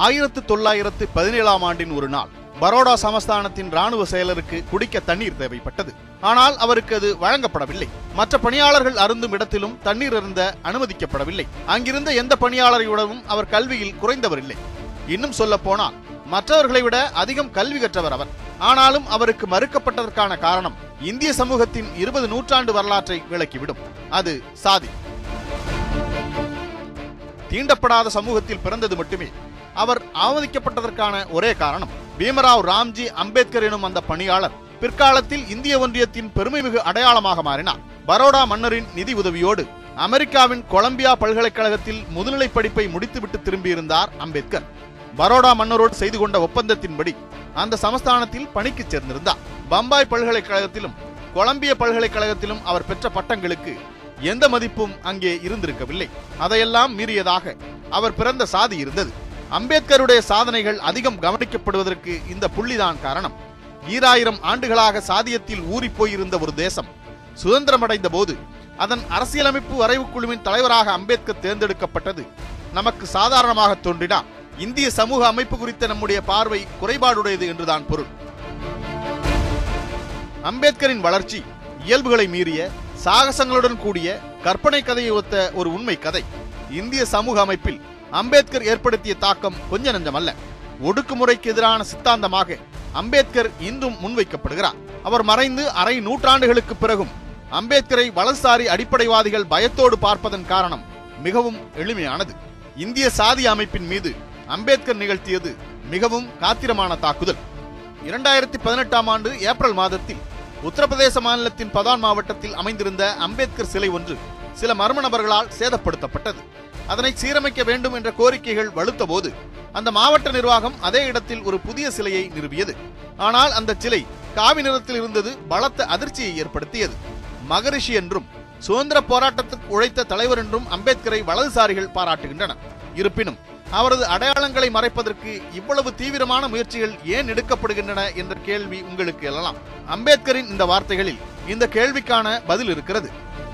ஆயிரத்து தொள்ளாயிரத்து பதினேழாம் ஆண்டின் ஒரு நாள் பரோடா சமஸ்தானத்தின் ராணுவ செயலருக்கு குடிக்க தண்ணீர் தேவைப்பட்டது ஆனால் அவருக்கு அது வழங்கப்படவில்லை மற்ற பணியாளர்கள் அருந்தும் இடத்திலும் தண்ணீர் அருந்த அனுமதிக்கப்படவில்லை அங்கிருந்த எந்த பணியாளரை விடவும் அவர் கல்வியில் குறைந்தவர் இல்லை இன்னும் சொல்ல போனால் மற்றவர்களை விட அதிகம் கல்வி கற்றவர் அவர் ஆனாலும் அவருக்கு மறுக்கப்பட்டதற்கான காரணம் இந்திய சமூகத்தின் இருபது நூற்றாண்டு வரலாற்றை விளக்கிவிடும் அது சாதி தீண்டப்படாத சமூகத்தில் பிறந்தது மட்டுமே அவர் அவமதிக்கப்பட்டதற்கான ஒரே காரணம் பீமராவ் ராம்ஜி அம்பேத்கர் எனும் அந்த பணியாளர் பிற்காலத்தில் இந்திய ஒன்றியத்தின் பெருமைமிகு அடையாளமாக மாறினார் பரோடா மன்னரின் நிதி உதவியோடு அமெரிக்காவின் கொலம்பியா பல்கலைக்கழகத்தில் முதுநிலை படிப்பை முடித்துவிட்டு திரும்பியிருந்தார் அம்பேத்கர் பரோடா மன்னரோடு செய்து கொண்ட ஒப்பந்தத்தின்படி அந்த சமஸ்தானத்தில் பணிக்கு சேர்ந்திருந்தார் பம்பாய் பல்கலைக்கழகத்திலும் கொலம்பிய பல்கலைக்கழகத்திலும் அவர் பெற்ற பட்டங்களுக்கு எந்த மதிப்பும் அங்கே இருந்திருக்கவில்லை அதையெல்லாம் மீறியதாக அவர் பிறந்த சாதி இருந்தது அம்பேத்கருடைய சாதனைகள் அதிகம் கவனிக்கப்படுவதற்கு இந்த புள்ளிதான் காரணம் ஈராயிரம் ஆண்டுகளாக சாதியத்தில் ஊறி போயிருந்த ஒரு தேசம் சுதந்திரமடைந்த போது அதன் அரசியலமைப்பு வரைவுக் குழுவின் தலைவராக அம்பேத்கர் தேர்ந்தெடுக்கப்பட்டது நமக்கு சாதாரணமாக தோன்றினா இந்திய சமூக அமைப்பு குறித்த நம்முடைய பார்வை குறைபாடுடையது என்றுதான் பொருள் அம்பேத்கரின் வளர்ச்சி இயல்புகளை மீறிய சாகசங்களுடன் கூடிய கற்பனை கதையை ஒத்த ஒரு உண்மை கதை இந்திய சமூக அமைப்பில் அம்பேத்கர் ஏற்படுத்திய தாக்கம் கொஞ்ச நஞ்சமல்ல ஒடுக்குமுறைக்கு எதிரான சித்தாந்தமாக அம்பேத்கர் இன்றும் முன்வைக்கப்படுகிறார் அவர் மறைந்து அரை நூற்றாண்டுகளுக்கு பிறகும் அம்பேத்கரை வலதுசாரி அடிப்படைவாதிகள் பயத்தோடு பார்ப்பதன் காரணம் மிகவும் எளிமையானது இந்திய சாதி அமைப்பின் மீது அம்பேத்கர் நிகழ்த்தியது மிகவும் காத்திரமான தாக்குதல் இரண்டாயிரத்தி பதினெட்டாம் ஆண்டு ஏப்ரல் மாதத்தில் உத்தரப்பிரதேச மாநிலத்தின் பதான் மாவட்டத்தில் அமைந்திருந்த அம்பேத்கர் சிலை ஒன்று சில மர்ம நபர்களால் சேதப்படுத்தப்பட்டது அதனை சீரமைக்க வேண்டும் என்ற கோரிக்கைகள் வலுத்த போது அந்த மாவட்ட நிர்வாகம் அதே இடத்தில் ஒரு புதிய சிலையை நிறுவியது ஆனால் அந்த சிலை காவி நிறத்தில் இருந்தது பலத்த அதிர்ச்சியை ஏற்படுத்தியது மகரிஷி என்றும் சுதந்திர போராட்டத்துக்கு உழைத்த தலைவர் என்றும் அம்பேத்கரை வலதுசாரிகள் பாராட்டுகின்றனர் இருப்பினும் அவரது அடையாளங்களை மறைப்பதற்கு இவ்வளவு தீவிரமான முயற்சிகள் ஏன் எடுக்கப்படுகின்றன என்ற கேள்வி உங்களுக்கு எழலாம் அம்பேத்கரின் இந்த வார்த்தைகளில் இந்த கேள்விக்கான பதில் இருக்கிறது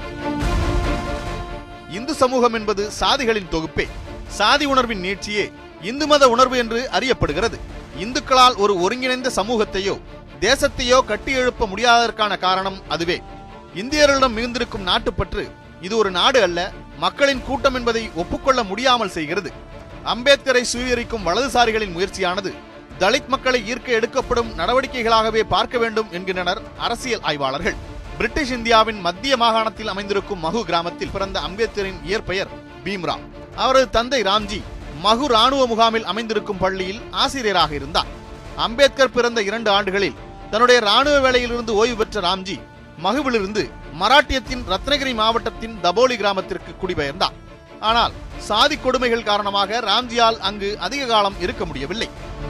இந்து சமூகம் என்பது சாதிகளின் தொகுப்பே சாதி உணர்வின் நீட்சியே இந்து மத உணர்வு என்று அறியப்படுகிறது இந்துக்களால் ஒரு ஒருங்கிணைந்த சமூகத்தையோ தேசத்தையோ கட்டியெழுப்ப முடியாததற்கான காரணம் அதுவே இந்தியர்களிடம் மிகுந்திருக்கும் நாட்டுப்பற்று இது ஒரு நாடு அல்ல மக்களின் கூட்டம் என்பதை ஒப்புக்கொள்ள முடியாமல் செய்கிறது அம்பேத்கரை சுவீகரிக்கும் வலதுசாரிகளின் முயற்சியானது தலித் மக்களை ஈர்க்க எடுக்கப்படும் நடவடிக்கைகளாகவே பார்க்க வேண்டும் என்கின்றனர் அரசியல் ஆய்வாளர்கள் பிரிட்டிஷ் இந்தியாவின் மத்திய மாகாணத்தில் அமைந்திருக்கும் மகு கிராமத்தில் பிறந்த அம்பேத்கரின் இயற்பெயர் பீம்ராவ் அவரது தந்தை ராம்ஜி மகு ராணுவ முகாமில் அமைந்திருக்கும் பள்ளியில் ஆசிரியராக இருந்தார் அம்பேத்கர் பிறந்த இரண்டு ஆண்டுகளில் தன்னுடைய ராணுவ வேலையிலிருந்து ஓய்வு பெற்ற ராம்ஜி மகுவிலிருந்து மராட்டியத்தின் ரத்னகிரி மாவட்டத்தின் தபோலி கிராமத்திற்கு குடிபெயர்ந்தார் ஆனால் சாதி கொடுமைகள் காரணமாக ராம்ஜியால் அங்கு அதிக காலம் இருக்க முடியவில்லை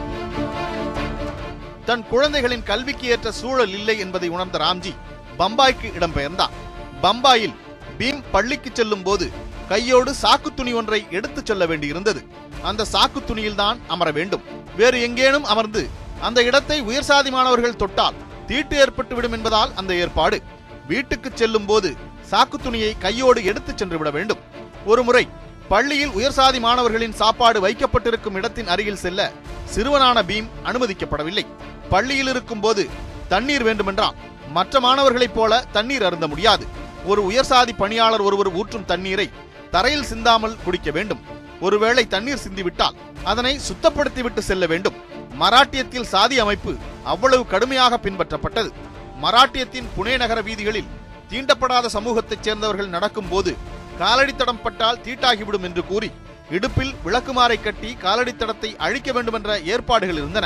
தன் குழந்தைகளின் கல்விக்கு ஏற்ற சூழல் இல்லை என்பதை உணர்ந்த ராம்ஜி பம்பாய்க்கு இடம்பெயர்ந்தார் பம்பாயில் பீம் பள்ளிக்கு செல்லும் போது கையோடு சாக்கு துணி ஒன்றை எடுத்துச் செல்ல வேண்டியிருந்தது அந்த சாக்கு துணியில்தான் அமர வேண்டும் வேறு எங்கேனும் அமர்ந்து அந்த இடத்தை உயர் சாதி மாணவர்கள் தொட்டால் தீட்டு ஏற்பட்டு விடும் என்பதால் அந்த ஏற்பாடு வீட்டுக்கு செல்லும் போது சாக்கு துணியை கையோடு எடுத்துச் சென்று விட வேண்டும் ஒருமுறை பள்ளியில் உயர் சாதி மாணவர்களின் சாப்பாடு வைக்கப்பட்டிருக்கும் இடத்தின் அருகில் செல்ல சிறுவனான பீம் அனுமதிக்கப்படவில்லை பள்ளியில் இருக்கும் போது தண்ணீர் வேண்டுமென்றால் மற்ற மாணவர்களைப் போல தண்ணீர் அருந்த முடியாது ஒரு உயர் சாதி பணியாளர் ஒருவர் ஊற்றும் தண்ணீரை தரையில் சிந்தாமல் குடிக்க வேண்டும் ஒருவேளை தண்ணீர் சிந்திவிட்டால் அதனை சுத்தப்படுத்திவிட்டு செல்ல வேண்டும் மராட்டியத்தில் சாதி அமைப்பு அவ்வளவு கடுமையாக பின்பற்றப்பட்டது மராட்டியத்தின் புனே நகர வீதிகளில் தீண்டப்படாத சமூகத்தைச் சேர்ந்தவர்கள் நடக்கும்போது காலடி தடம் பட்டால் தீட்டாகிவிடும் என்று கூறி இடுப்பில் விளக்குமாறை கட்டி காலடி தடத்தை அழிக்க வேண்டும் என்ற ஏற்பாடுகள் இருந்தன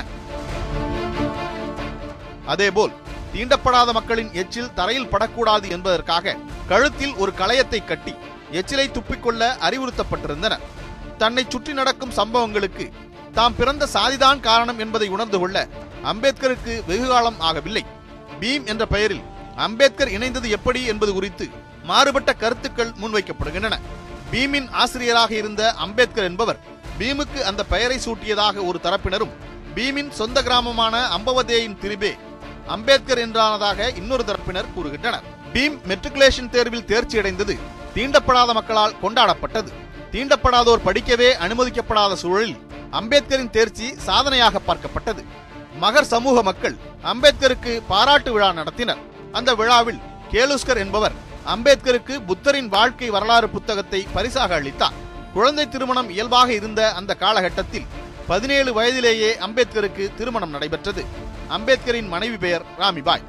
அதேபோல் தீண்டப்படாத மக்களின் எச்சில் தரையில் படக்கூடாது என்பதற்காக கழுத்தில் ஒரு களையத்தை கட்டி எச்சிலை துப்பிக்கொள்ள அறிவுறுத்தப்பட்டிருந்தனர் தன்னை சுற்றி நடக்கும் சம்பவங்களுக்கு தாம் பிறந்த சாதிதான் காரணம் என்பதை உணர்ந்து கொள்ள அம்பேத்கருக்கு வெகுகாலம் ஆகவில்லை பீம் என்ற பெயரில் அம்பேத்கர் இணைந்தது எப்படி என்பது குறித்து மாறுபட்ட கருத்துக்கள் முன்வைக்கப்படுகின்றன பீமின் ஆசிரியராக இருந்த அம்பேத்கர் என்பவர் பீமுக்கு அந்த பெயரை சூட்டியதாக ஒரு தரப்பினரும் பீமின் சொந்த கிராமமான அம்பவதேயின் திரிபே அம்பேத்கர் என்றானதாக இன்னொரு தரப்பினர் கூறுகின்றனர் பீம் மெட்ரிகுலேஷன் தேர்வில் தேர்ச்சி அடைந்தது தீண்டப்படாத மக்களால் கொண்டாடப்பட்டது தீண்டப்படாதோர் படிக்கவே அனுமதிக்கப்படாத சூழலில் அம்பேத்கரின் தேர்ச்சி சாதனையாக பார்க்கப்பட்டது மகர் சமூக மக்கள் அம்பேத்கருக்கு பாராட்டு விழா நடத்தினர் அந்த விழாவில் கேலுஸ்கர் என்பவர் அம்பேத்கருக்கு புத்தரின் வாழ்க்கை வரலாறு புத்தகத்தை பரிசாக அளித்தார் குழந்தை திருமணம் இயல்பாக இருந்த அந்த காலகட்டத்தில் பதினேழு வயதிலேயே அம்பேத்கருக்கு திருமணம் நடைபெற்றது அம்பேத்கரின் மனைவி பெயர் ராமிபாய்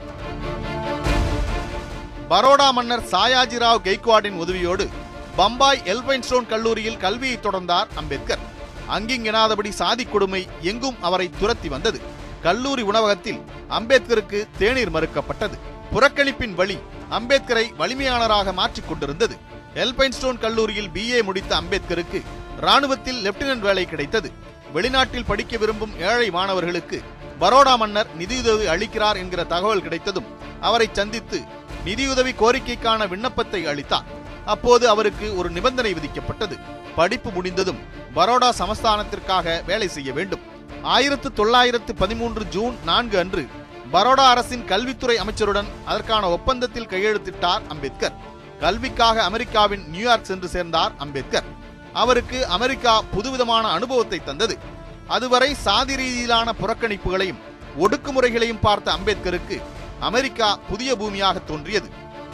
பரோடா மன்னர் சாயாஜிராவ் கெய்க்வாடின் உதவியோடு பம்பாய் எல்பைன்ஸ்டோன் கல்லூரியில் கல்வியை தொடர்ந்தார் அம்பேத்கர் அங்கிங்கெனாதபடி சாதி கொடுமை எங்கும் அவரை துரத்தி வந்தது கல்லூரி உணவகத்தில் அம்பேத்கருக்கு தேநீர் மறுக்கப்பட்டது புறக்கணிப்பின் வழி அம்பேத்கரை வலிமையாளராக மாற்றிக் கொண்டிருந்தது எல்பைன்ஸ்டோன் கல்லூரியில் பிஏ முடித்த அம்பேத்கருக்கு ராணுவத்தில் லெப்டினன்ட் வேலை கிடைத்தது வெளிநாட்டில் படிக்க விரும்பும் ஏழை மாணவர்களுக்கு பரோடா மன்னர் நிதியுதவி அளிக்கிறார் என்கிற தகவல் கிடைத்ததும் அவரை சந்தித்து நிதியுதவி கோரிக்கைக்கான விண்ணப்பத்தை அளித்தார் அப்போது அவருக்கு ஒரு நிபந்தனை விதிக்கப்பட்டது படிப்பு முடிந்ததும் பரோடா சமஸ்தானத்திற்காக வேலை செய்ய வேண்டும் ஆயிரத்து தொள்ளாயிரத்து பதிமூன்று ஜூன் நான்கு அன்று பரோடா அரசின் கல்வித்துறை அமைச்சருடன் அதற்கான ஒப்பந்தத்தில் கையெழுத்திட்டார் அம்பேத்கர் கல்விக்காக அமெரிக்காவின் நியூயார்க் சென்று சேர்ந்தார் அம்பேத்கர் அவருக்கு அமெரிக்கா புதுவிதமான அனுபவத்தை தந்தது அதுவரை சாதி ரீதியிலான புறக்கணிப்புகளையும் ஒடுக்குமுறைகளையும் பார்த்த அம்பேத்கருக்கு அமெரிக்கா புதிய பூமியாக தோன்றியது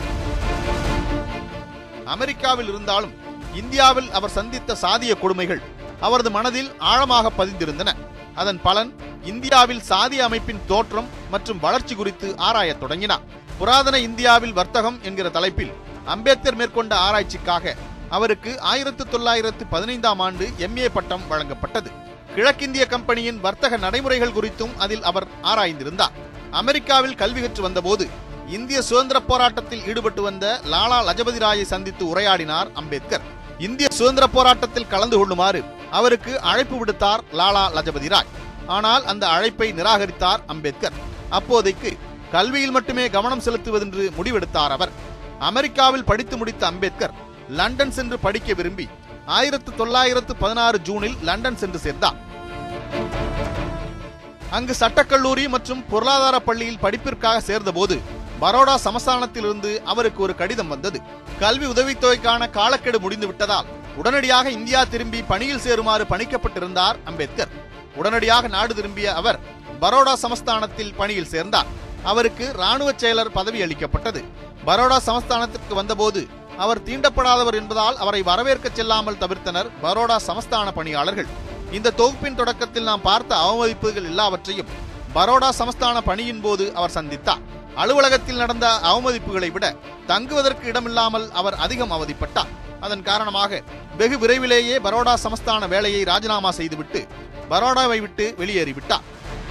அமெரிக்காவில் இருந்தாலும் இந்தியாவில் அவர் சந்தித்த சாதிய கொடுமைகள் அவரது மனதில் ஆழமாக பதிந்திருந்தன அதன் பலன் இந்தியாவில் சாதி அமைப்பின் தோற்றம் மற்றும் வளர்ச்சி குறித்து ஆராயத் தொடங்கினார் புராதன இந்தியாவில் வர்த்தகம் என்கிற தலைப்பில் அம்பேத்கர் மேற்கொண்ட ஆராய்ச்சிக்காக அவருக்கு ஆயிரத்து தொள்ளாயிரத்து பதினைந்தாம் ஆண்டு எம்ஏ பட்டம் வழங்கப்பட்டது கிழக்கிந்திய கம்பெனியின் வர்த்தக நடைமுறைகள் குறித்தும் அதில் அவர் ஆராய்ந்திருந்தார் அமெரிக்காவில் கல்வி கற்று வந்தபோது இந்திய சுதந்திர போராட்டத்தில் ஈடுபட்டு வந்த லாலா லஜபதி ராயை சந்தித்து உரையாடினார் அம்பேத்கர் இந்திய சுதந்திர போராட்டத்தில் கலந்து கொள்ளுமாறு அவருக்கு அழைப்பு விடுத்தார் லாலா லஜபதி ராய் ஆனால் அந்த அழைப்பை நிராகரித்தார் அம்பேத்கர் அப்போதைக்கு கல்வியில் மட்டுமே கவனம் செலுத்துவதென்று முடிவெடுத்தார் அவர் அமெரிக்காவில் படித்து முடித்த அம்பேத்கர் லண்டன் சென்று படிக்க விரும்பி ஆயிரத்து தொள்ளாயிரத்து பதினாறு ஜூனில் லண்டன் சென்று சேர்ந்தார் அங்கு சட்டக்கல்லூரி மற்றும் பொருளாதார பள்ளியில் படிப்பிற்காக சேர்ந்தபோது பரோடா சமஸ்தானத்திலிருந்து அவருக்கு ஒரு கடிதம் வந்தது கல்வி உதவித்தொகைக்கான காலக்கெடு முடிந்து விட்டதால் உடனடியாக இந்தியா திரும்பி பணியில் சேருமாறு பணிக்கப்பட்டிருந்தார் அம்பேத்கர் உடனடியாக நாடு திரும்பிய அவர் பரோடா சமஸ்தானத்தில் பணியில் சேர்ந்தார் அவருக்கு ராணுவ செயலர் பதவி அளிக்கப்பட்டது பரோடா சமஸ்தானத்திற்கு வந்தபோது அவர் தீண்டப்படாதவர் என்பதால் அவரை வரவேற்க செல்லாமல் தவிர்த்தனர் பரோடா சமஸ்தான பணியாளர்கள் இந்த தொகுப்பின் தொடக்கத்தில் நாம் பார்த்த அவமதிப்புகள் எல்லாவற்றையும் பரோடா சமஸ்தான பணியின் போது அவர் சந்தித்தார் அலுவலகத்தில் நடந்த அவமதிப்புகளை விட தங்குவதற்கு இடமில்லாமல் அவர் அதிகம் அவதிப்பட்டார் அதன் காரணமாக வெகு விரைவிலேயே பரோடா சமஸ்தான வேலையை ராஜினாமா செய்துவிட்டு பரோடாவை விட்டு வெளியேறிவிட்டார்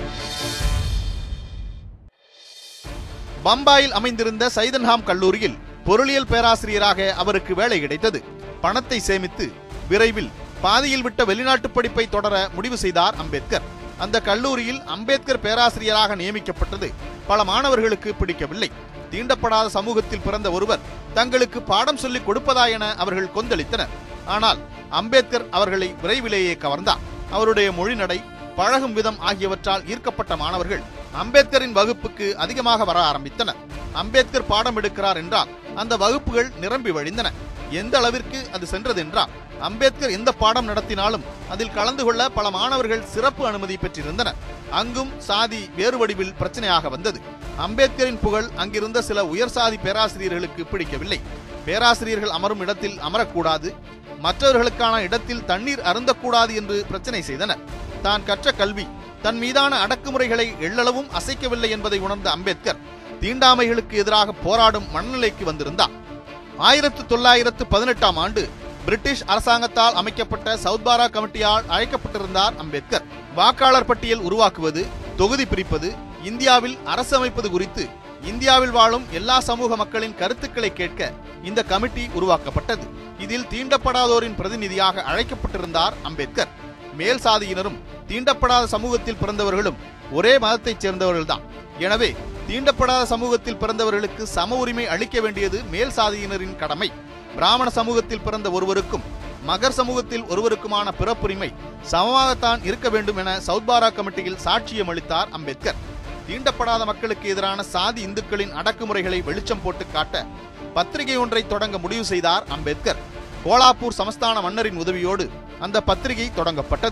பம்பாயில் அமைந்திருந்த சைதன்ஹாம் கல்லூரியில் பொருளியல் பேராசிரியராக அவருக்கு வேலை கிடைத்தது பணத்தை சேமித்து விரைவில் பாதியில் விட்ட வெளிநாட்டு படிப்பை தொடர முடிவு செய்தார் அம்பேத்கர் அந்த கல்லூரியில் அம்பேத்கர் பேராசிரியராக நியமிக்கப்பட்டது பல மாணவர்களுக்கு பிடிக்கவில்லை தீண்டப்படாத சமூகத்தில் பிறந்த ஒருவர் தங்களுக்கு பாடம் சொல்லிக் கொடுப்பதா என அவர்கள் கொந்தளித்தனர் ஆனால் அம்பேத்கர் அவர்களை விரைவிலேயே கவர்ந்தார் அவருடைய மொழிநடை பழகும் விதம் ஆகியவற்றால் ஈர்க்கப்பட்ட மாணவர்கள் அம்பேத்கரின் வகுப்புக்கு அதிகமாக வர ஆரம்பித்தனர் அம்பேத்கர் பாடம் எடுக்கிறார் என்றால் அந்த வகுப்புகள் நிரம்பி வழிந்தன எந்த அளவிற்கு அது சென்றது என்றால் அம்பேத்கர் எந்த பாடம் நடத்தினாலும் அதில் கலந்து கொள்ள பல மாணவர்கள் சிறப்பு அனுமதி பெற்றிருந்தனர் அங்கும் சாதி வேறு வடிவில் பிரச்சனையாக வந்தது அம்பேத்கரின் புகழ் அங்கிருந்த சில உயர் சாதி பேராசிரியர்களுக்கு பிடிக்கவில்லை பேராசிரியர்கள் அமரும் இடத்தில் அமரக்கூடாது மற்றவர்களுக்கான இடத்தில் தண்ணீர் அருந்தக்கூடாது என்று பிரச்சனை செய்தனர் தான் கற்ற கல்வி தன் மீதான அடக்குமுறைகளை எள்ளளவும் அசைக்கவில்லை என்பதை உணர்ந்த அம்பேத்கர் தீண்டாமைகளுக்கு எதிராக போராடும் மனநிலைக்கு வந்திருந்தார் ஆயிரத்து தொள்ளாயிரத்து பதினெட்டாம் ஆண்டு பிரிட்டிஷ் அரசாங்கத்தால் அமைக்கப்பட்ட சவுத்பாரா கமிட்டியால் அழைக்கப்பட்டிருந்தார் அம்பேத்கர் வாக்காளர் பட்டியல் உருவாக்குவது தொகுதி பிரிப்பது இந்தியாவில் அரசு அமைப்பது குறித்து இந்தியாவில் வாழும் எல்லா சமூக மக்களின் கருத்துக்களை கேட்க இந்த கமிட்டி உருவாக்கப்பட்டது இதில் தீண்டப்படாதோரின் பிரதிநிதியாக அழைக்கப்பட்டிருந்தார் அம்பேத்கர் மேல் சாதியினரும் தீண்டப்படாத சமூகத்தில் பிறந்தவர்களும் ஒரே மதத்தைச் சேர்ந்தவர்கள்தான் எனவே தீண்டப்படாத சமூகத்தில் பிறந்தவர்களுக்கு சம உரிமை அளிக்க வேண்டியது மேல் சாதியினரின் கடமை பிராமண சமூகத்தில் பிறந்த ஒருவருக்கும் மகர் சமூகத்தில் ஒருவருக்குமான பிறப்புரிமை சமமாகத்தான் இருக்க வேண்டும் என சவுத்பாரா கமிட்டியில் சாட்சியம் அளித்தார் அம்பேத்கர் தீண்டப்படாத மக்களுக்கு எதிரான சாதி இந்துக்களின் அடக்குமுறைகளை வெளிச்சம் போட்டு காட்ட பத்திரிகை ஒன்றை தொடங்க முடிவு செய்தார் அம்பேத்கர் கோலாப்பூர் சமஸ்தான மன்னரின் உதவியோடு அந்த பத்திரிகை தொடங்கப்பட்டது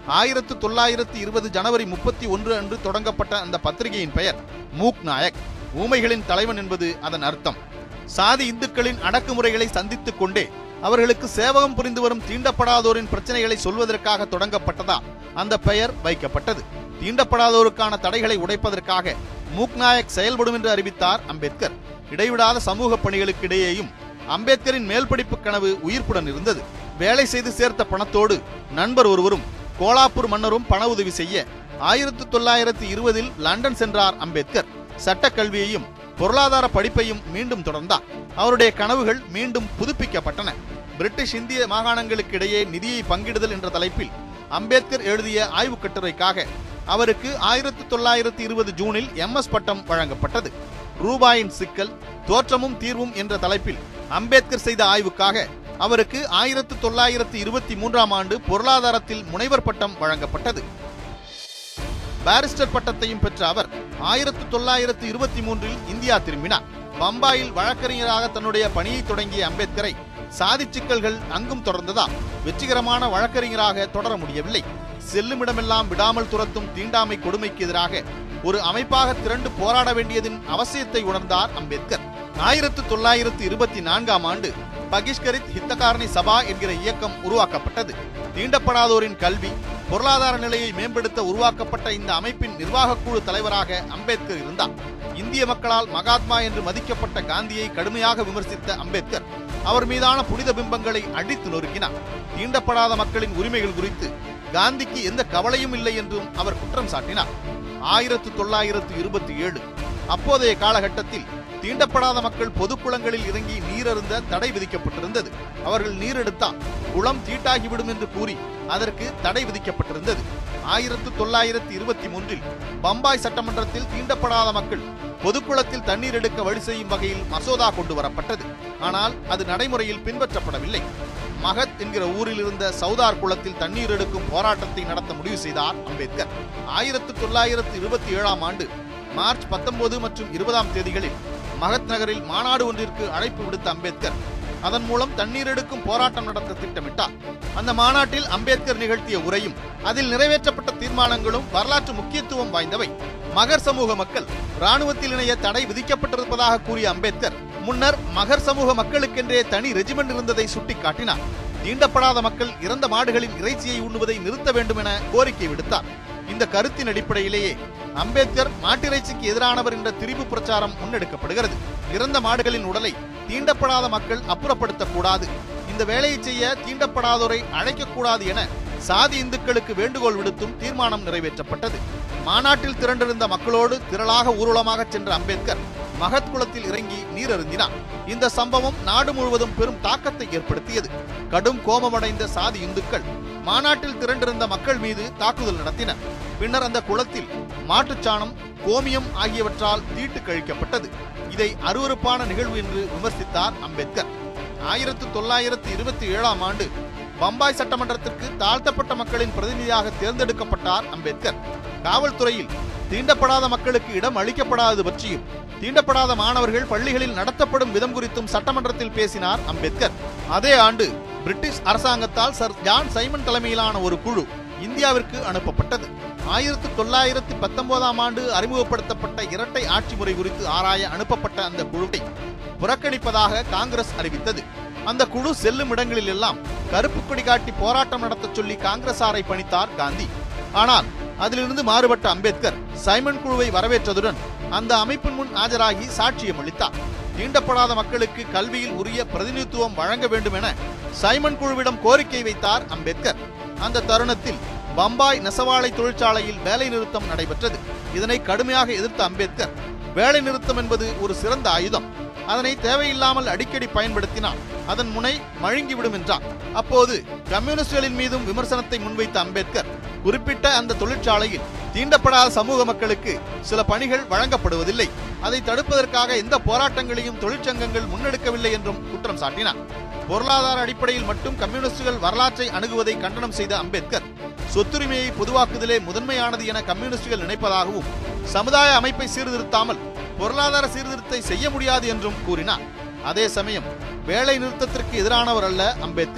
ஆயிரத்து தொள்ளாயிரத்து இருபது ஜனவரி முப்பத்தி ஒன்று அன்று தொடங்கப்பட்ட அந்த பத்திரிகையின் பெயர் மூக் நாயக் ஊமைகளின் தலைவன் என்பது அதன் அர்த்தம் சாதி இந்துக்களின் அடக்குமுறைகளை சந்தித்துக் கொண்டே அவர்களுக்கு சேவகம் புரிந்து வரும் தீண்டப்படாதோரின் பிரச்சனைகளை சொல்வதற்காக தொடங்கப்பட்டதா அந்த பெயர் வைக்கப்பட்டது தீண்டப்படாதோருக்கான தடைகளை உடைப்பதற்காக மூக் நாயக் செயல்படும் என்று அறிவித்தார் அம்பேத்கர் இடைவிடாத சமூக பணிகளுக்கு இடையேயும் அம்பேத்கரின் மேல்படிப்பு கனவு உயிர்ப்புடன் இருந்தது வேலை செய்து சேர்த்த பணத்தோடு நண்பர் ஒருவரும் கோலாப்பூர் மன்னரும் பண உதவி செய்ய ஆயிரத்து தொள்ளாயிரத்து இருபதில் லண்டன் சென்றார் அம்பேத்கர் சட்டக் கல்வியையும் பொருளாதார படிப்பையும் மீண்டும் தொடர்ந்தார் அவருடைய கனவுகள் மீண்டும் புதுப்பிக்கப்பட்டன பிரிட்டிஷ் இந்திய மாகாணங்களுக்கு இடையே நிதியை பங்கிடுதல் என்ற தலைப்பில் அம்பேத்கர் எழுதிய ஆய்வுக் கட்டுரைக்காக அவருக்கு ஆயிரத்து தொள்ளாயிரத்து இருபது ஜூனில் எம்எஸ் பட்டம் வழங்கப்பட்டது ரூபாயின் சிக்கல் தோற்றமும் தீர்வும் என்ற தலைப்பில் அம்பேத்கர் செய்த ஆய்வுக்காக அவருக்கு ஆயிரத்து தொள்ளாயிரத்து இருபத்தி மூன்றாம் ஆண்டு பொருளாதாரத்தில் முனைவர் பட்டம் வழங்கப்பட்டது பாரிஸ்டர் பட்டத்தையும் பெற்ற அவர் ஆயிரத்து தொள்ளாயிரத்து இருபத்தி மூன்றில் இந்தியா திரும்பினார் பம்பாயில் வழக்கறிஞராக தன்னுடைய பணியை தொடங்கிய அம்பேத்கரை சாதி சிக்கல்கள் அங்கும் தொடர்ந்ததால் வெற்றிகரமான வழக்கறிஞராக தொடர முடியவில்லை செல்லுமிடமெல்லாம் விடாமல் துரத்தும் தீண்டாமை கொடுமைக்கு எதிராக ஒரு அமைப்பாக திரண்டு போராட வேண்டியதின் அவசியத்தை உணர்ந்தார் அம்பேத்கர் ஆயிரத்து தொள்ளாயிரத்து இருபத்தி நான்காம் ஆண்டு பகிஷ்கரித் ஹித்தகாரணி சபா என்கிற இயக்கம் உருவாக்கப்பட்டது தீண்டப்படாதோரின் கல்வி பொருளாதார நிலையை மேம்படுத்த உருவாக்கப்பட்ட இந்த அமைப்பின் நிர்வாக குழு தலைவராக அம்பேத்கர் இருந்தார் இந்திய மக்களால் மகாத்மா என்று மதிக்கப்பட்ட காந்தியை கடுமையாக விமர்சித்த அம்பேத்கர் அவர் மீதான புனித பிம்பங்களை அடித்து நொறுக்கினார் தீண்டப்படாத மக்களின் உரிமைகள் குறித்து காந்திக்கு எந்த கவலையும் இல்லை என்றும் அவர் குற்றம் சாட்டினார் ஆயிரத்து தொள்ளாயிரத்து இருபத்தி ஏழு அப்போதைய காலகட்டத்தில் தீண்டப்படாத மக்கள் பொது குளங்களில் இறங்கி நீரருந்த தடை விதிக்கப்பட்டிருந்தது அவர்கள் நீரெடுத்தால் குளம் தீட்டாகிவிடும் என்று கூறி அதற்கு தடை விதிக்கப்பட்டிருந்தது ஆயிரத்து தொள்ளாயிரத்து இருபத்தி மூன்றில் பம்பாய் சட்டமன்றத்தில் தீண்டப்படாத மக்கள் பொதுக்குளத்தில் தண்ணீர் எடுக்க வழி செய்யும் வகையில் மசோதா கொண்டு வரப்பட்டது ஆனால் அது நடைமுறையில் பின்பற்றப்படவில்லை மகத் என்கிற ஊரில் இருந்த சவுதார் குளத்தில் தண்ணீர் எடுக்கும் போராட்டத்தை நடத்த முடிவு செய்தார் அம்பேத்கர் ஆயிரத்து தொள்ளாயிரத்து இருபத்தி ஏழாம் ஆண்டு மார்ச் பத்தொன்பது மற்றும் இருபதாம் தேதிகளில் மகத் நகரில் மாநாடு ஒன்றிற்கு அழைப்பு விடுத்த அம்பேத்கர் அதன் மூலம் தண்ணீர் எடுக்கும் போராட்டம் நடத்த திட்டமிட்டார் அந்த மாநாட்டில் அம்பேத்கர் நிகழ்த்திய உரையும் அதில் நிறைவேற்றப்பட்ட தீர்மானங்களும் வரலாற்று முக்கியத்துவம் வாய்ந்தவை மகர் சமூக மக்கள் ராணுவத்தில் இணைய தடை விதிக்கப்பட்டிருப்பதாக கூறிய அம்பேத்கர் முன்னர் மகர் சமூக மக்களுக்கென்றே தனி ரெஜிமெண்ட் இருந்ததை சுட்டிக்காட்டினார் தீண்டப்படாத மக்கள் இறந்த மாடுகளின் இறைச்சியை உண்ணுவதை நிறுத்த வேண்டும் என கோரிக்கை விடுத்தார் இந்த கருத்தின் அடிப்படையிலேயே அம்பேத்கர் மாட்டிறைச்சிக்கு எதிரானவர் என்ற திரிபு பிரச்சாரம் முன்னெடுக்கப்படுகிறது இறந்த மாடுகளின் உடலை தீண்டப்படாத மக்கள் அப்புறப்படுத்தக்கூடாது இந்த வேலையை செய்ய தீண்டப்படாதோரை அழைக்கக்கூடாது என சாதி இந்துக்களுக்கு வேண்டுகோள் விடுத்தும் தீர்மானம் நிறைவேற்றப்பட்டது மாநாட்டில் திரண்டிருந்த மக்களோடு திரளாக ஊர்வலமாக சென்ற அம்பேத்கர் மகத் குளத்தில் இறங்கி நீர் அருந்தினார் இந்த சம்பவம் நாடு முழுவதும் பெரும் தாக்கத்தை ஏற்படுத்தியது கடும் கோபமடைந்த சாதி இந்துக்கள் மாநாட்டில் திரண்டிருந்த மக்கள் மீது தாக்குதல் நடத்தினர் பின்னர் அந்த குளத்தில் மாட்டுச்சாணம் கோமியம் ஆகியவற்றால் தீட்டு கழிக்கப்பட்டது இதை அருவருப்பான நிகழ்வு என்று விமர்சித்தார் அம்பேத்கர் ஆயிரத்து தொள்ளாயிரத்து இருபத்தி ஏழாம் ஆண்டு பம்பாய் சட்டமன்றத்திற்கு தாழ்த்தப்பட்ட மக்களின் பிரதிநிதியாக தேர்ந்தெடுக்கப்பட்டார் அம்பேத்கர் காவல்துறையில் தீண்டப்படாத மக்களுக்கு இடம் அளிக்கப்படாதது பற்றியும் தீண்டப்படாத மாணவர்கள் பள்ளிகளில் நடத்தப்படும் விதம் குறித்தும் சட்டமன்றத்தில் பேசினார் அம்பேத்கர் அதே ஆண்டு பிரிட்டிஷ் அரசாங்கத்தால் சர் ஜான் சைமன் தலைமையிலான ஒரு குழு இந்தியாவிற்கு அனுப்பப்பட்டது ஆயிரத்து தொள்ளாயிரத்து பத்தொன்பதாம் ஆண்டு அறிமுகப்படுத்தப்பட்ட இரட்டை ஆட்சி முறை குறித்து ஆராய அனுப்பப்பட்ட அந்த குழுவை புறக்கணிப்பதாக காங்கிரஸ் அறிவித்தது அந்த குழு செல்லும் இடங்களில் எல்லாம் கருப்பு கொடி காட்டி போராட்டம் நடத்தச் சொல்லி காங்கிரசாரை பணித்தார் காந்தி ஆனால் அதிலிருந்து மாறுபட்ட அம்பேத்கர் சைமன் குழுவை வரவேற்றதுடன் அந்த அமைப்பின் முன் ஆஜராகி சாட்சியம் அளித்தார் தீண்டப்படாத மக்களுக்கு கல்வியில் உரிய பிரதிநிதித்துவம் வழங்க வேண்டும் என சைமன் குழுவிடம் கோரிக்கை வைத்தார் அம்பேத்கர் அந்த தருணத்தில் பம்பாய் நெசவாளை தொழிற்சாலையில் வேலை நிறுத்தம் நடைபெற்றது இதனை கடுமையாக எதிர்த்த அம்பேத்கர் வேலை நிறுத்தம் என்பது ஒரு சிறந்த ஆயுதம் அதனை தேவையில்லாமல் அடிக்கடி பயன்படுத்தினால் அதன் முனை மழுங்கிவிடும் என்றார் அப்போது கம்யூனிஸ்டுகளின் மீதும் விமர்சனத்தை முன்வைத்த அம்பேத்கர் குறிப்பிட்ட அந்த தொழிற்சாலையில் தீண்டப்படாத சமூக மக்களுக்கு சில பணிகள் வழங்கப்படுவதில்லை அதை தடுப்பதற்காக எந்த போராட்டங்களையும் தொழிற்சங்கங்கள் முன்னெடுக்கவில்லை என்றும் குற்றம் சாட்டினார் பொருளாதார அடிப்படையில் மட்டும் கம்யூனிஸ்டுகள் வரலாற்றை அணுகுவதை கண்டனம் செய்த அம்பேத்கர் சொத்துரிமையை பொதுவாக்குதலே முதன்மையானது என கம்யூனிஸ்டுகள் நினைப்பதாகவும் சமுதாய அமைப்பை சீர்திருத்தாமல் பொருளாதார சீர்திருத்தத்தை செய்ய முடியாது என்றும் கூறினார் அதே சமயம் வேலை நிறுத்தத்திற்கு எதிரானவர் அல்ல அம்பேத்கர்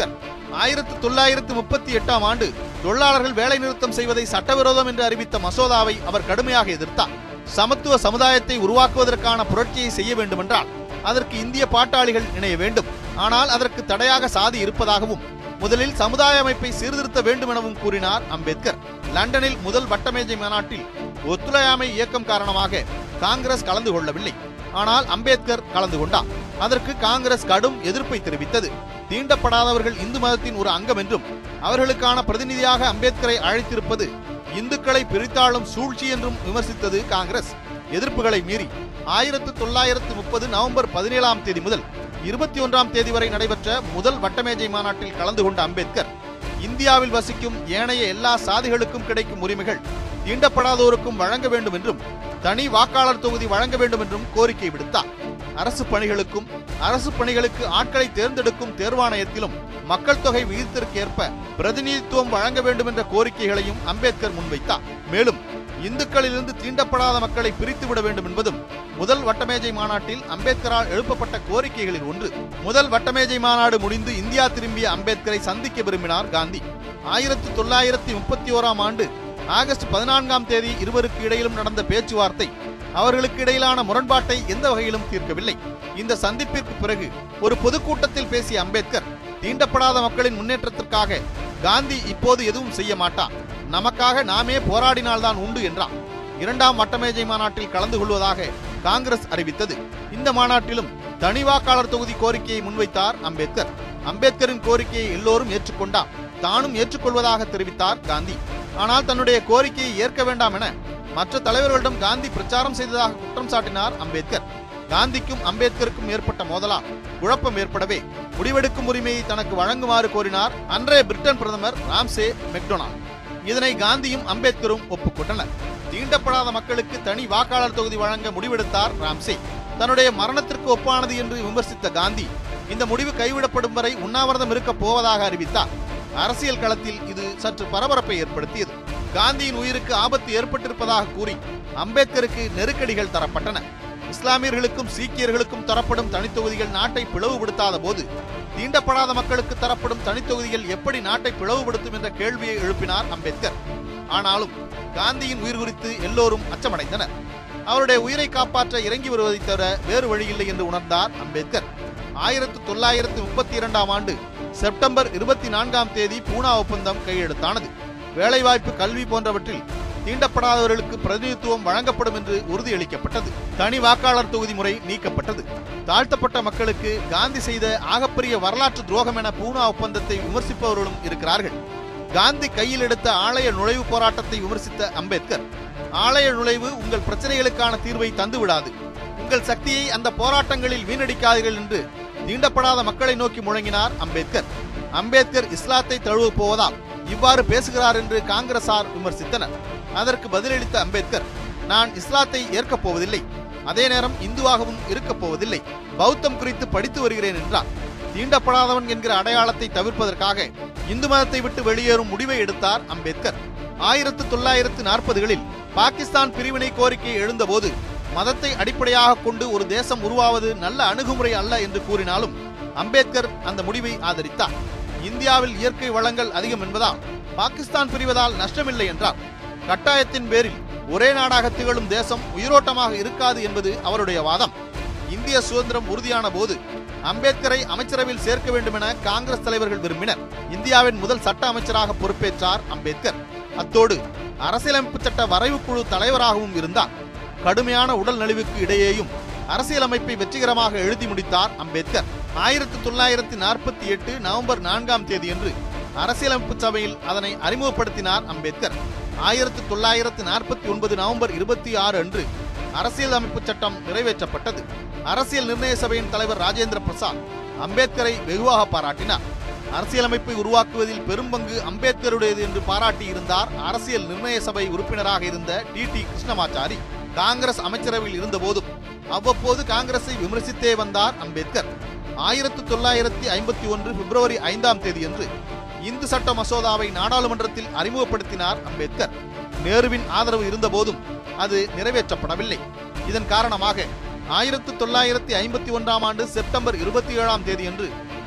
ஆயிரத்து தொள்ளாயிரத்து முப்பத்தி எட்டாம் ஆண்டு தொழிலாளர்கள் வேலை நிறுத்தம் செய்வதை சட்டவிரோதம் என்று அறிவித்த மசோதாவை அவர் கடுமையாக எதிர்த்தார் சமத்துவ சமுதாயத்தை உருவாக்குவதற்கான புரட்சியை செய்ய வேண்டுமென்றால் அதற்கு இந்திய பாட்டாளிகள் இணைய வேண்டும் ஆனால் அதற்கு தடையாக சாதி இருப்பதாகவும் முதலில் சமுதாய அமைப்பை சீர்திருத்த வேண்டும் எனவும் கூறினார் அம்பேத்கர் லண்டனில் முதல் வட்டமேஜை மாநாட்டில் ஒத்துழையாமை இயக்கம் காரணமாக காங்கிரஸ் கலந்து கொள்ளவில்லை ஆனால் அம்பேத்கர் கலந்து கொண்டார் அதற்கு காங்கிரஸ் கடும் எதிர்ப்பை தெரிவித்தது தீண்டப்படாதவர்கள் இந்து மதத்தின் ஒரு அங்கம் என்றும் அவர்களுக்கான பிரதிநிதியாக அம்பேத்கரை அழைத்திருப்பது இந்துக்களை பிரித்தாளும் சூழ்ச்சி என்றும் விமர்சித்தது காங்கிரஸ் எதிர்ப்புகளை மீறி ஆயிரத்து தொள்ளாயிரத்து முப்பது நவம்பர் பதினேழாம் தேதி முதல் இருபத்தி ஒன்றாம் தேதி வரை நடைபெற்ற முதல் வட்டமேஜை மாநாட்டில் கலந்து கொண்ட அம்பேத்கர் இந்தியாவில் வசிக்கும் ஏனைய எல்லா சாதிகளுக்கும் கிடைக்கும் உரிமைகள் தீண்டப்படாதோருக்கும் வழங்க வேண்டும் என்றும் தனி வாக்காளர் தொகுதி வழங்க வேண்டும் என்றும் கோரிக்கை விடுத்தார் அரசு பணிகளுக்கும் அரசு பணிகளுக்கு ஆட்களை தேர்ந்தெடுக்கும் தேர்வாணையத்திலும் மக்கள் தொகை விகிதத்திற்கு ஏற்ப பிரதிநிதித்துவம் வழங்க வேண்டும் என்ற கோரிக்கைகளையும் அம்பேத்கர் முன்வைத்தார் மேலும் இந்துக்களிலிருந்து தீண்டப்படாத மக்களை பிரித்து விட வேண்டும் என்பதும் முதல் வட்டமேஜை மாநாட்டில் அம்பேத்கரால் எழுப்பப்பட்ட கோரிக்கைகளில் ஒன்று முதல் வட்டமேஜை மாநாடு முடிந்து இந்தியா திரும்பிய அம்பேத்கரை சந்திக்க விரும்பினார் காந்தி ஆயிரத்தி தொள்ளாயிரத்தி முப்பத்தி ஓராம் ஆண்டு ஆகஸ்ட் பதினான்காம் தேதி இருவருக்கு இடையிலும் நடந்த பேச்சுவார்த்தை அவர்களுக்கு இடையிலான முரண்பாட்டை எந்த வகையிலும் தீர்க்கவில்லை இந்த சந்திப்பிற்கு பிறகு ஒரு பொதுக்கூட்டத்தில் பேசிய அம்பேத்கர் தீண்டப்படாத மக்களின் முன்னேற்றத்திற்காக காந்தி இப்போது எதுவும் செய்ய மாட்டார் நமக்காக நாமே போராடினால்தான் உண்டு என்றார் இரண்டாம் வட்டமேஜை மாநாட்டில் கலந்து கொள்வதாக காங்கிரஸ் அறிவித்தது இந்த மாநாட்டிலும் தனி வாக்காளர் தொகுதி கோரிக்கையை முன்வைத்தார் அம்பேத்கர் அம்பேத்கரின் கோரிக்கையை எல்லோரும் ஏற்றுக்கொண்டார் தானும் ஏற்றுக்கொள்வதாக தெரிவித்தார் காந்தி ஆனால் தன்னுடைய கோரிக்கையை ஏற்க வேண்டாம் என மற்ற தலைவர்களிடம் காந்தி பிரச்சாரம் செய்ததாக குற்றம் சாட்டினார் அம்பேத்கர் காந்திக்கும் அம்பேத்கருக்கும் ஏற்பட்ட மோதலால் குழப்பம் ஏற்படவே முடிவெடுக்கும் உரிமையை தனக்கு வழங்குமாறு கோரினார் அன்றைய பிரிட்டன் பிரதமர் ராம்சே மெக்டொனால்ட் இதனை காந்தியும் அம்பேத்கரும் ஒப்புக்கொண்டனர் தீண்டப்படாத மக்களுக்கு தனி வாக்காளர் தொகுதி வழங்க முடிவெடுத்தார் ராம்சே தன்னுடைய மரணத்திற்கு ஒப்பானது என்று விமர்சித்த காந்தி இந்த முடிவு கைவிடப்படும் வரை உண்ணாவிரதம் இருக்கப் போவதாக அறிவித்தார் அரசியல் களத்தில் இது சற்று பரபரப்பை ஏற்படுத்தியது காந்தியின் உயிருக்கு ஆபத்து ஏற்பட்டிருப்பதாக கூறி அம்பேத்கருக்கு நெருக்கடிகள் தரப்பட்டன இஸ்லாமியர்களுக்கும் சீக்கியர்களுக்கும் தரப்படும் தனித்தொகுதிகள் நாட்டை பிளவுபடுத்தாத போது தீண்டப்படாத மக்களுக்கு தரப்படும் தனித்தொகுதிகள் எப்படி நாட்டை பிளவுபடுத்தும் என்ற கேள்வியை எழுப்பினார் அம்பேத்கர் ஆனாலும் காந்தியின் உயிர் குறித்து எல்லோரும் அச்சமடைந்தனர் அவருடைய உயிரை காப்பாற்ற இறங்கி வருவதை தவிர வேறு வழியில்லை என்று உணர்ந்தார் அம்பேத்கர் ஆயிரத்து தொள்ளாயிரத்து முப்பத்தி இரண்டாம் ஆண்டு செப்டம்பர் இருபத்தி நான்காம் தேதி பூனா ஒப்பந்தம் கையெழுத்தானது வேலைவாய்ப்பு கல்வி போன்றவற்றில் தீண்டப்படாதவர்களுக்கு பிரதிநிதித்துவம் வழங்கப்படும் என்று உறுதியளிக்கப்பட்டது தனி வாக்காளர் தொகுதி முறை நீக்கப்பட்டது தாழ்த்தப்பட்ட மக்களுக்கு காந்தி செய்த ஆகப்பெரிய வரலாற்று துரோகம் என பூனா ஒப்பந்தத்தை விமர்சிப்பவர்களும் இருக்கிறார்கள் காந்தி கையில் எடுத்த ஆலய நுழைவு போராட்டத்தை விமர்சித்த அம்பேத்கர் ஆலய நுழைவு உங்கள் பிரச்சனைகளுக்கான தீர்வை தந்துவிடாது உங்கள் சக்தியை அந்த போராட்டங்களில் வீணடிக்காதீர்கள் என்று தீண்டப்படாத மக்களை நோக்கி முழங்கினார் அம்பேத்கர் அம்பேத்கர் இஸ்லாத்தை தழுவ போவதால் இவ்வாறு பேசுகிறார் என்று காங்கிரசார் விமர்சித்தனர் அதற்கு பதிலளித்த அம்பேத்கர் நான் இஸ்லாத்தை ஏற்கப் போவதில்லை அதே நேரம் இந்துவாகவும் இருக்கப் போவதில்லை பௌத்தம் குறித்து படித்து வருகிறேன் என்றார் தீண்டப்படாதவன் என்கிற அடையாளத்தை தவிர்ப்பதற்காக இந்து மதத்தை விட்டு வெளியேறும் முடிவை எடுத்தார் அம்பேத்கர் ஆயிரத்து தொள்ளாயிரத்து நாற்பதுகளில் பாகிஸ்தான் பிரிவினை கோரிக்கை எழுந்தபோது மதத்தை அடிப்படையாக கொண்டு ஒரு தேசம் உருவாவது நல்ல அணுகுமுறை அல்ல என்று கூறினாலும் அம்பேத்கர் அந்த முடிவை ஆதரித்தார் இந்தியாவில் இயற்கை வளங்கள் அதிகம் என்பதால் பாகிஸ்தான் பிரிவதால் நஷ்டமில்லை என்றார் கட்டாயத்தின் பேரில் ஒரே நாடாக திகழும் தேசம் உயிரோட்டமாக இருக்காது என்பது அவருடைய வாதம் இந்திய சுதந்திரம் உறுதியான போது அம்பேத்கரை அமைச்சரவையில் சேர்க்க வேண்டும் என காங்கிரஸ் தலைவர்கள் விரும்பினர் இந்தியாவின் முதல் சட்ட அமைச்சராக பொறுப்பேற்றார் அம்பேத்கர் அத்தோடு அரசியலமைப்பு சட்ட வரைவு குழு தலைவராகவும் இருந்தார் கடுமையான உடல் நலிவுக்கு இடையேயும் அரசியலமைப்பை வெற்றிகரமாக எழுதி முடித்தார் அம்பேத்கர் ஆயிரத்தி தொள்ளாயிரத்தி நாற்பத்தி எட்டு நவம்பர் நான்காம் தேதியன்று அரசியலமைப்பு சபையில் அதனை அறிமுகப்படுத்தினார் அம்பேத்கர் ஆயிரத்தி தொள்ளாயிரத்தி நாற்பத்தி ஒன்பது நவம்பர் இருபத்தி ஆறு அன்று அரசியல் அமைப்பு சட்டம் நிறைவேற்றப்பட்டது அரசியல் நிர்ணய சபையின் தலைவர் ராஜேந்திர பிரசாத் அம்பேத்கரை வெகுவாக பாராட்டினார் அரசியலமைப்பை உருவாக்குவதில் பெரும்பங்கு அம்பேத்கருடையது என்று பாராட்டியிருந்தார் அரசியல் நிர்ணய சபை உறுப்பினராக இருந்த டி டி கிருஷ்ணமாச்சாரி காங்கிரஸ் அமைச்சரவையில் இருந்தபோதும் அவ்வப்போது காங்கிரஸை விமர்சித்தே வந்தார் அம்பேத்கர் ஆயிரத்தி தொள்ளாயிரத்தி ஐம்பத்தி ஒன்று பிப்ரவரி ஐந்தாம் தேதியன்று இந்து சட்ட மசோதாவை நாடாளுமன்றத்தில் அறிமுகப்படுத்தினார் அம்பேத்கர் நேருவின் ஆதரவு இருந்தபோதும் அது நிறைவேற்றப்படவில்லை இதன் காரணமாக ஆயிரத்தி தொள்ளாயிரத்தி ஐம்பத்தி ஒன்றாம் ஆண்டு செப்டம்பர் இருபத்தி ஏழாம் தேதியன்று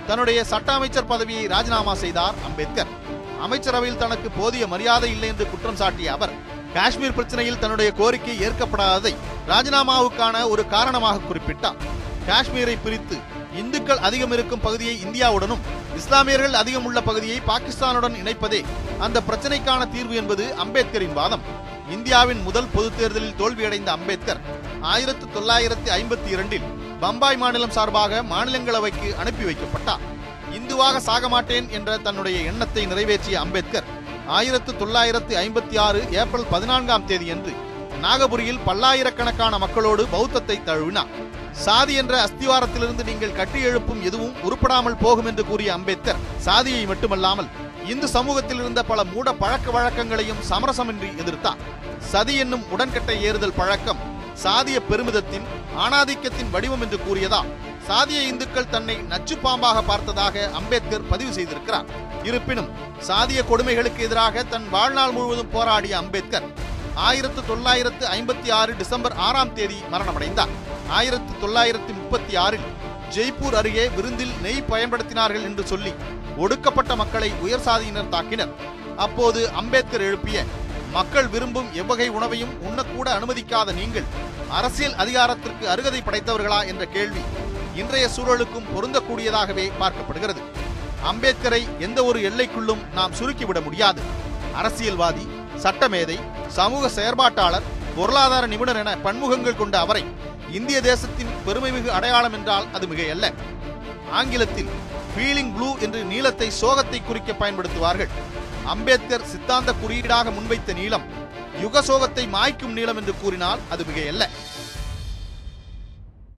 தன்னுடைய சட்ட அமைச்சர் பதவியை ராஜினாமா செய்தார் அம்பேத்கர் அமைச்சரவையில் தனக்கு போதிய மரியாதை இல்லை என்று குற்றம் சாட்டிய அவர் காஷ்மீர் பிரச்சனையில் தன்னுடைய கோரிக்கை ஏற்கப்படாததை ராஜினாமாவுக்கான ஒரு காரணமாக குறிப்பிட்டார் காஷ்மீரை பிரித்து இந்துக்கள் அதிகம் இருக்கும் பகுதியை இந்தியாவுடனும் இஸ்லாமியர்கள் அதிகம் உள்ள பகுதியை பாகிஸ்தானுடன் இணைப்பதே அந்த பிரச்சனைக்கான தீர்வு என்பது அம்பேத்கரின் வாதம் இந்தியாவின் முதல் பொதுத் தேர்தலில் தோல்வியடைந்த அம்பேத்கர் ஆயிரத்து தொள்ளாயிரத்தி ஐம்பத்தி இரண்டில் பம்பாய் மாநிலம் சார்பாக மாநிலங்களவைக்கு அனுப்பி வைக்கப்பட்டார் இந்துவாக சாக மாட்டேன் என்ற தன்னுடைய எண்ணத்தை நிறைவேற்றிய அம்பேத்கர் ஆயிரத்து தொள்ளாயிரத்து ஐம்பத்தி ஆறு ஏப்ரல் பதினான்காம் தேதியன்று நாகபுரியில் பல்லாயிரக்கணக்கான மக்களோடு பௌத்தத்தை தழுவினார் சாதி என்ற அஸ்திவாரத்திலிருந்து நீங்கள் கட்டி எழுப்பும் எதுவும் உருப்படாமல் போகும் என்று கூறிய அம்பேத்கர் சாதியை மட்டுமல்லாமல் இந்து சமூகத்தில் இருந்த பல மூட பழக்க வழக்கங்களையும் சமரசமின்றி எதிர்த்தார் சதி என்னும் உடன்கட்டை ஏறுதல் பழக்கம் சாதிய பெருமிதத்தின் ஆணாதிக்கத்தின் வடிவம் என்று கூறியதால் சாதிய இந்துக்கள் தன்னை நச்சு பாம்பாக பார்த்ததாக அம்பேத்கர் பதிவு செய்திருக்கிறார் இருப்பினும் சாதிய கொடுமைகளுக்கு எதிராக தன் வாழ்நாள் முழுவதும் போராடிய அம்பேத்கர் ஆயிரத்து தொள்ளாயிரத்து ஐம்பத்தி ஆறு டிசம்பர் ஆறாம் தேதி மரணமடைந்தார் ஆயிரத்து தொள்ளாயிரத்து முப்பத்தி ஆறில் ஜெய்ப்பூர் அருகே விருந்தில் நெய் பயன்படுத்தினார்கள் என்று சொல்லி ஒடுக்கப்பட்ட மக்களை உயர் சாதியினர் தாக்கினர் அப்போது அம்பேத்கர் எழுப்பிய மக்கள் விரும்பும் எவ்வகை உணவையும் உண்ணக்கூட அனுமதிக்காத நீங்கள் அரசியல் அதிகாரத்திற்கு அருகதை படைத்தவர்களா என்ற கேள்வி இன்றைய சூழலுக்கும் பொருந்தக்கூடியதாகவே பார்க்கப்படுகிறது அம்பேத்கரை எந்த ஒரு எல்லைக்குள்ளும் நாம் சுருக்கிவிட முடியாது அரசியல்வாதி சட்டமேதை சமூக செயற்பாட்டாளர் பொருளாதார நிபுணர் என பன்முகங்கள் கொண்ட அவரை இந்திய தேசத்தின் பெருமைமிகு அடையாளம் என்றால் அது மிகையல்ல ஆங்கிலத்தில் ஃபீலிங் ப்ளூ என்று நீளத்தை சோகத்தை குறிக்க பயன்படுத்துவார்கள் அம்பேத்கர் சித்தாந்த குறியீடாக முன்வைத்த நீளம் யுக சோகத்தை மாய்க்கும் நீளம் என்று கூறினால் அது மிகையல்ல